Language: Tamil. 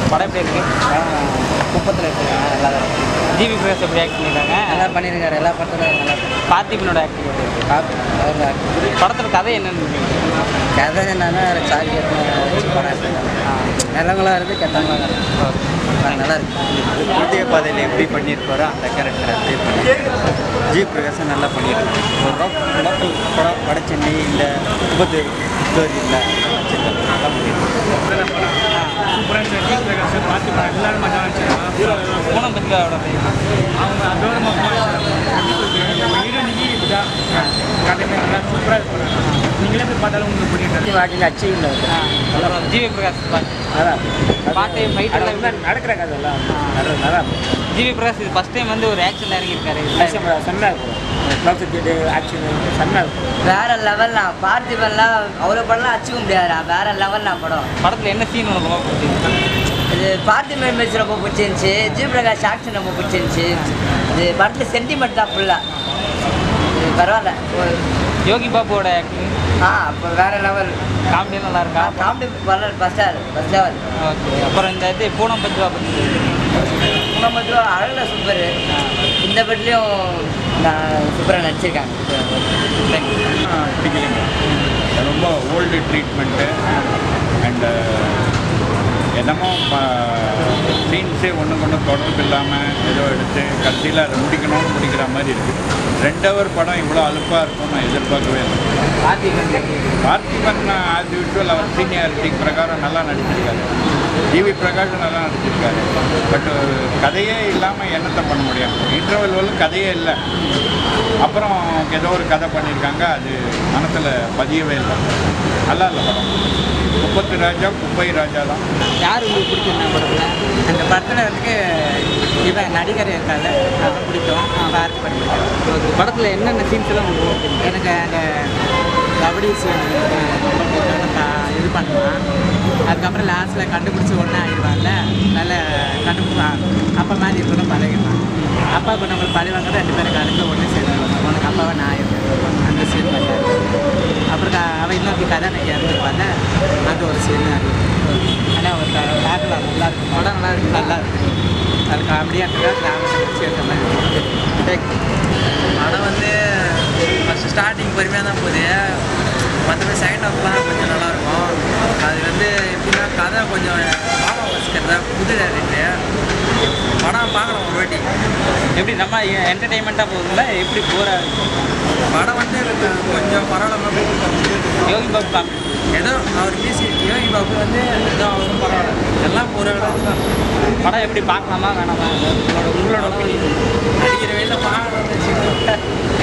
படம் எப்படி இருக்கு குப்பத்தில் எடுத்துருக்காங்க நல்லா தான் இருக்கு. ஜிவி பிரகாஷ் எப்படி ஆக்ட் பண்ணியிருக்காங்க நல்லா பண்ணியிருக்காரு எல்லா படத்துலையும் நல்லா பார்த்திபனோட ஆக்டிங் எப்படி இருக்கு காப்பி அவர் தான் படத்துல கதை என்னன்னு கதை என்னன்னா சாரி வச்சு படம் எடுத்துருக்காங்க நல்லவங்களா இருக்குது கெட்டவங்களா இருக்குது நல்லா இருக்கு புதிய பாதையில் எப்படி பண்ணியிருப்பாரோ அந்த கேரக்டர் அப்படியே பண்ணியிருக்காரு ஜி பிரகாசம் நல்லா பண்ணியிருக்காரு ஒரு லோக்கல் லோக்கல் படம் வட சென்னை இந்த விபத்து ஸ்டோரி இல்லை நல்லா பண்ணியிருக்காரு சூப்பராக இருந்துச்சு ஜி பிரகாஷ் பார்த்து எல்லாரும் மஜா இருந்துச்சு பூனம் பத்திரிகாவோட அவங்க அதோட மொத்தமாக ஹீரோனிக்கு இப்படிதான் கதைமே நல்லா சூப்பராக இருக்கும் நீங்களே போய் பார்த்தாலும் உங்களுக்கு பிடிக்கும் வாட்டில் அச்சு இல்லை அப்புறம் ஜிவி பிரகாஷ் பாட்டு அதான் பாட்டு ஃபைட் எல்லாம் நடக்கிற கதை எல்லாம் நல்லா நல்லா ஜிவி பிரகாஷ் இது ஃபர்ஸ்ட் டைம் வந்து ஒரு ஆக்ஷன் இறங்கியிருக்காரு செம்மையாக இருக்கும் ப்ளவுஸ் ஆக்ஷன் செம்மையாக இருக்கும் வேற லெவல்லாம் பார்த்திபன்லாம் அவ்வளோ படம்லாம் அச்சுக்க முடியாதுடா வேற லெவல்லாம் படம் படத்துல என்ன சீன் உனக்கு ரொம்ப பிடிச்சிருக்கு இது பார்த்திபன் மிஸ் ரொம்ப பிடிச்சிருந்துச்சி ஜி பிரகாஷ் ஆக்ஷன் ரொம்ப பிடிச்சிருந்துச்சி இது படத்தில் சென்டிமெண்ட் தான் ஃபுல்லாக இது பரவாயில்ல ஒரு- யோகி பாபுவோட ஆக்டிங் ஆ அப்போ வேற லெவல் காமெடி நல்லா இருக்கா காமெடி பரவாயில்ல first level first level okay அப்புறம் இந்த இது பூனம் பத்திரிகா பற்றி மூணாம் மட்டும் அழகில் சூப்பர் இந்த படத்துலையும் நான் சூப்பராக நடிச்சிருக்காங்க பிடிக்கலைங்க ரொம்ப ஓல்டு ட்ரீட்மெண்ட்டு அண்டு என்னமோ சீன்ஸே ஒன்று ஒன்று தொடர்பு இல்லாமல் ஏதோ எடுத்து கடைசியில் அதை முடிக்கணும்னு முடிக்கிற மாதிரி இருக்குது ரெண்டு ஹவர் படம் இவ்வளோ அலுப்பாக இருக்கும் நான் எதிர்பார்க்கவே இல்லை பார்த்திபன் ஆஸ் யூஷுவல் அவர் சீனியாரிட்டி பிரகாரம் நல்லா நடிச்சிருக்காரு ஜிவி பிரகாஷ் நல்லா நடிச்சிருக்காரு பட் கதையே இல்லாமல் என்னத்தை பண்ண முடியும் இன்டர்வல் வந்து கதையே இல்லை அப்புறம் ஏதோ ஒரு கதை பண்ணியிருக்காங்க அது மனசில் பதியவே இல்லை நல்லா இல்லை படம் குப்பத்து ராஜா குப்பை ராஜா தான் யார் உங்களுக்கு பிடிச்சிருந்தா படத்தில் அந்த படத்தில் வந்து இவன் நடிகர் இருக்காங்க அது பிடிக்கும் பார்த்து பிடிக்கும் ஓகே படத்தில் என்னென்ன சீன்ஸ் எல்லாம் உங்களுக்கு ரொம்ப பிடிக்கும்? எனக்கு அந்த கபடிஸ் ரொம்ப பிடிக்கும் நான் இது பண்ணுவான் அதுக்கப்புறம் லாஸ்ட்டில் கண்டுபிடிச்சி ஒன்றா ஆகிடுவான்ல நல்ல கண்டுபிடிப்பான் அப்பா மாதிரி இருக்கணும் பழகிடுவான் அப்பா இப்போ நம்மளுக்கு பழி வாங்க ரெண்டு பேரும் கலந்து ஒன்று சேர்ந்து உனக்கு அப்பாவை நான் ஆயிருக்கேன் அந்த சீன் நல்லா இருக்கு அப்புறம் க- அவன் இன்னொரு கதாநாயகி இறந்துருப்பாங்க அது ஒரு சீன் ஆனால் ஒரு க- பார்க்கலாம் நல்லா இருக்கு படம் நல்லா இருக்கு நல்லா இருக்கு அது காமெடியாக இருக்கா கிராமத்தை வச்சு எடுத்த மாதிரி இருக்கு. படம் வந்து ஃபஸ்ட்டு ஸ்டார்டிங் பொறுமையாக தான் போகுது மற்றபடி செகண்ட் ஹாஃப்லாம் கொஞ்சம் நல்லாயிருக்கும் அது வந்து எப்படின்னா கதை கொஞ்சம் பாபா வச்சுக்கிறதா புது டேரக்டர் படம் பார்க்கலாம் ஒரு வாட்டி எப்படி நம்ம என்டர்டைன்மெண்ட்டாக போகுதுங்களா எப்படி போரா படம் வந்து எனக்கு கொஞ்சம் பரவாயில்ல யோகி பாபு காமெடி ஏதோ அவர் பேசி யோகி பாபு வந்து ஏதோ அவரும் பரவாயில்ல எல்லாம் ஒரு அளவு தான் படம் எப்படி பார்க்கலாமா வேணாமா உங்களோட உங்களோட opinion. நடிக்கிற வயலில் பார்க்கலாம்